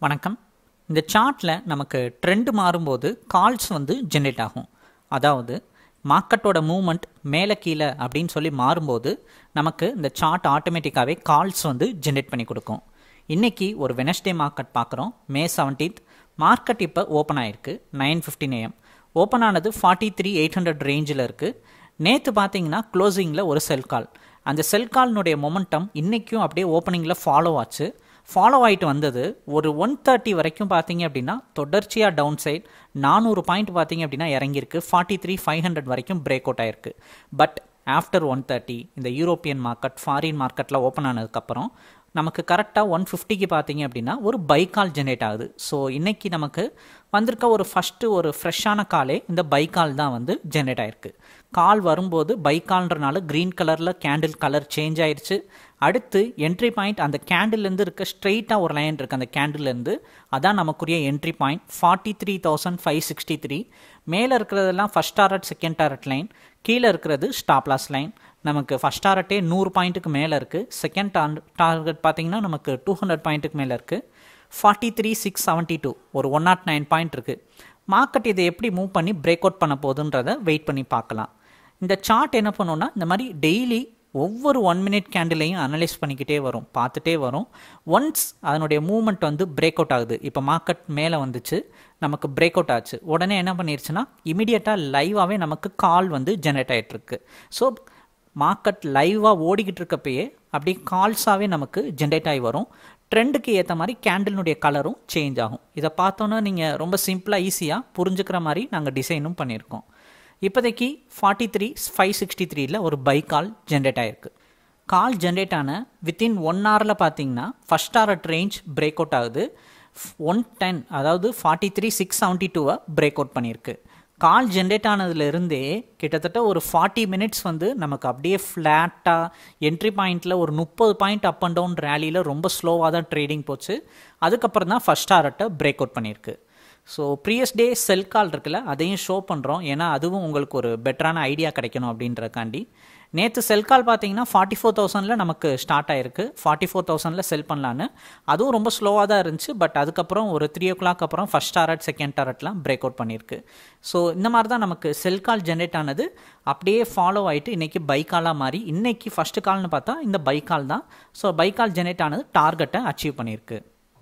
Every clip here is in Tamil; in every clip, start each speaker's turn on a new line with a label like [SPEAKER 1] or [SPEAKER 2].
[SPEAKER 1] வணக்கம் இந்த சார்ட்டில் நமக்கு ட்ரெண்ட் மாறும்போது கால்ஸ் வந்து ஜென்ரேட் ஆகும் அதாவது மார்க்கெட்டோட மூவ்மெண்ட் மேலே கீழே அப்படின்னு சொல்லி மாறும்போது நமக்கு இந்த சார்ட் ஆட்டோமேட்டிக்காகவே கால்ஸ் வந்து ஜென்ரேட் பண்ணி கொடுக்கும் இன்றைக்கி ஒரு வெனஸ்டே மார்க்கெட் பார்க்குறோம் மே செவன்டீன்த் மார்க்கெட் இப்போ ஓப்பன் ஆயிருக்கு நைன் ஃபிஃப்டின் ஏஎம் ஓப்பன் ஆனது ஃபார்ட்டி த்ரீ எயிட் ஹண்ட்ரட் ரேஞ்சில் இருக்குது நேற்று பார்த்தீங்கன்னா க்ளோசிங்கில் ஒரு செல் கால் அந்த செல் கால்னுடைய மொமெண்டம் இன்றைக்கும் அப்படியே ஓப்பனிங்கில் ஃபாலோ ஆச்சு ஃபாலோ ஆகிட்டு வந்தது ஒரு ஒன் தேர்ட்டி வரைக்கும் பார்த்தீங்க அப்படின்னா தொடர்ச்சியாக டவுன் சைட் நானூறு பாயிண்ட் பார்த்தீங்க அப்படின்னா இறங்கியிருக்கு ஃபார்ட்டி த்ரீ ஃபைவ் ஹண்ட்ரட் வரைக்கும் பிரேக் அவுட் ஆயிருக்கு பட் ஆஃப்டர் ஒன் தேர்ட்டி இந்த யூரோப்பியன் மார்க்கெட் ஃபாரின் மார்க்கெட்டில் ஓப்பன் ஆனதுக்கப்புறம் நமக்கு கரெக்டாக ஒன் ஃபிஃப்டிக்கு பார்த்தீங்க அப்படின்னா ஒரு பை கால் ஜென்ரேட் ஆகுது ஸோ இன்றைக்கி நமக்கு வந்திருக்க ஒரு ஃபஸ்ட்டு ஒரு ஃப்ரெஷ்ஷான காலே இந்த பை கால் தான் வந்து ஜென்ரேட் ஆயிருக்கு கால் வரும்போது பை கால்ன்றனால க்ரீன் கலரில் கேண்டில் கலர் சேஞ்ச் ஆயிடுச்சு அடுத்து என்ட்ரி பாயிண்ட் அந்த கேண்டில்லேருந்து இருக்க ஸ்ட்ரெயிட்டாக ஒரு லைன் இருக்குது அந்த கேண்டில்லேருந்து அதான் நமக்குரிய entry point forty three thousand five sixty three மேலே இருக்கிறதெல்லாம் first target second target line கீழே இருக்கிறது ஸ்டாப்லாஸ் லைன் நமக்கு ஃபஸ்ட் டாரட்டே நூறு பாயிண்ட்டுக்கு மேலே இருக்குது செகண்ட் டார் டார்கெட் பார்த்தீங்கன்னா நமக்கு டூ ஹண்ட்ரட் பாயிண்ட்டுக்கு மேலே இருக்குது forty three six seventy two ஒரு ஒன் நாட் நைன் பாயிண்ட் இருக்குது மார்க்கெட் இதை எப்படி மூவ் பண்ணி பிரேக் அவுட் பண்ண போகுதுன்றதை வெயிட் பண்ணி பார்க்கலாம் இந்த சார்ட் என்ன பண்ணுன்னா இந்த மாதிரி டெய்லி ஒவ்வொரு ஒன் மினிட் கேண்டிலையும் அனலைஸ் பண்ணிக்கிட்டே வரும் பார்த்துட்டே வரும் ஒன்ஸ் அதனுடைய மூவ்மெண்ட் வந்து பிரேக் அவுட் ஆகுது இப்போ மார்க்கெட் மேலே வந்துச்சு நமக்கு பிரேக் அவுட் ஆச்சு உடனே என்ன பண்ணிருச்சுன்னா இமீடியட்டாக லைவாகவே நமக்கு கால் வந்து ஜென்ரேட் ஆகிட்டுருக்கு ஸோ மார்க்கெட் லைவாக ஓடிக்கிட்டு இருக்கப்பயே அப்படி கால்ஸாகவே நமக்கு ஜென்ரேட் ஆகி வரும் ட்ரெண்டுக்கு ஏற்ற மாதிரி கேண்டில்னுடைய கலரும் சேஞ்ச் ஆகும் இதை பார்த்தோன்னா நீங்கள் ரொம்ப சிம்பிளாக ஈஸியாக புரிஞ்சுக்கிற மாதிரி நாங்கள் டிசைனும் பண்ணியிருக்கோம் இப்போதைக்கு ஃபார்ட்டி த்ரீ ஃபைவ் சிக்ஸ்டி த்ரீல ஒரு பை கால் ஜென்ரேட் ஆகிருக்கு கால் ஜென்ரேட் ஆன வித்தின் ஒன் ஹவரில் பார்த்தீங்கன்னா first target range break out ஆகுது ஒன் டென் அதாவது ஃபார்ட்டி த்ரீ சிக்ஸ் செவன்ட்டி டூவை பிரேக் அவுட் பண்ணியிருக்கு கால் ஜென்ரேட் ஆனதுலேருந்தே கிட்டத்தட்ட ஒரு ஃபார்ட்டி மினிட்ஸ் வந்து நமக்கு அப்படியே ஃப்ளாட்டாக என்ட்ரி பாயிண்ட்டில் ஒரு முப்பது பாயிண்ட் அப் அண்ட் டவுன் ரேலியில் ரொம்ப ஸ்லோவாக தான் ட்ரேடிங் போச்சு அதுக்கப்புறம் தான் ஃபஸ்ட் டாரட்டை பிரேக் அவுட் பண்ணியிருக்கு so previous day sell call இருக்குல்ல அதையும் ஷோ பண்ணுறோம் ஏன்னா அதுவும் உங்களுக்கு ஒரு பெட்டரான ஐடியா கிடைக்கணும் அப்படின்றக்காண்டி நேற்று செல் கால் பார்த்தீங்கன்னா ஃபார்ட்டி ஃபோர் தௌசண்டில் நமக்கு ஸ்டார்ட் ஆயிருக்கு ஃபார்ட்டி ஃபோர் தௌசண்டில் செல் பண்ணலான்னு அதுவும் ரொம்ப ஸ்லோவாக தான் இருந்துச்சு பட் அதுக்கப்புறம் ஒரு த்ரீ ஓ கிளாக் அப்புறம் ஃபஸ்ட் டாரட் செகண்ட் டாரட்லாம் பிரேக் அவுட் பண்ணியிருக்கு ஸோ இந்த மாதிரி தான் நமக்கு செல் கால் ஜென்ரேட் ஆனது அப்படியே ஃபாலோ ஆகிட்டு இன்றைக்கி பை காலாக மாறி இன்றைக்கி ஃபஸ்ட்டு கால்னு பார்த்தா இந்த பை கால் தான் ஸோ பை கால் ஜென்ரேட் ஆனது டார்கெட்டை அச்சீவ் பண்ணியிருக்கு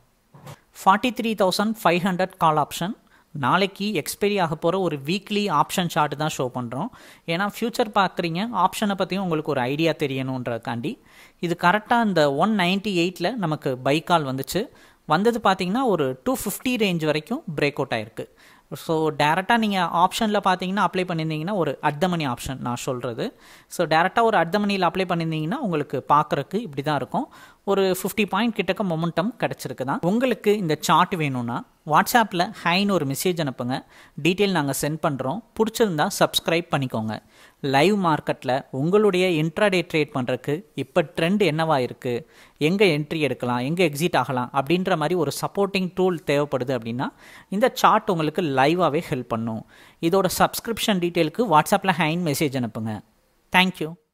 [SPEAKER 1] forty three thousand five hundred call option நாளைக்கு எக்ஸ்பைரி ஆக போகிற ஒரு வீக்லி ஆப்ஷன் சார்ட் தான் ஷோ பண்ணுறோம் ஏன்னா ஃப்யூச்சர் பார்க்குறீங்க ஆப்ஷனை பற்றியும் உங்களுக்கு ஒரு ஐடியா தெரியணுன்றக்காண்டி இது கரெக்டாக இந்த ஒன் நைன்ட்டி எயிட்டில் நமக்கு பை கால் வந்துச்சு வந்தது பார்த்தீங்கன்னா ஒரு டூ ஃபிஃப்டி ரேஞ்ச் வரைக்கும் பிரேக் அவுட் ஆயிருக்கு ஸோ டேரெக்டாக நீங்கள் ஆப்ஷனில் பார்த்தீங்கன்னா அப்ளை பண்ணியிருந்தீங்கன்னா ஒரு அர்த்தமணி ஆப்ஷன் நான் சொல்கிறது ஸோ டேரெக்டாக ஒரு அர்த்தமணியில் அப்ளை பண்ணியிருந்தீங்கன்னா உங்களுக்கு பார்க்குறக்கு இப்படி தான் இருக்கும் ஒரு ஃபிஃப்டி பாயிண்ட் கிட்டக்க மொமெண்டம் கிடச்சிருக்கு தான் உங்களுக்கு இந்த சார்ட் வேணும்னா வாட்ஸ்அப்பில் ஹைன்னு ஒரு மெசேஜ் அனுப்புங்க டீட்டெயில் நாங்கள் சென்ட் பண்ணுறோம் பிடிச்சிருந்தா சப்ஸ்கிரைப் பண்ணிக்கோங்க லைவ் மார்க்கெட்டில் உங்களுடைய இன்ட்ராடே ட்ரேட் பண்ணுறதுக்கு இப்போ ட்ரெண்ட் என்னவா இருக்குது எங்கே என்ட்ரி எடுக்கலாம் எங்கே எக்ஸிட் ஆகலாம் அப்படின்ற மாதிரி ஒரு சப்போர்ட்டிங் டூல் தேவைப்படுது அப்படின்னா இந்த சார்ட் உங்களுக்கு லைவாகவே ஹெல்ப் பண்ணும் இதோட சப்ஸ்கிரிப்ஷன் டீட்டெயிலுக்கு வாட்ஸ்அப்பில் ஹைன் மெசேஜ் அனுப்புங்க தேங்க்யூ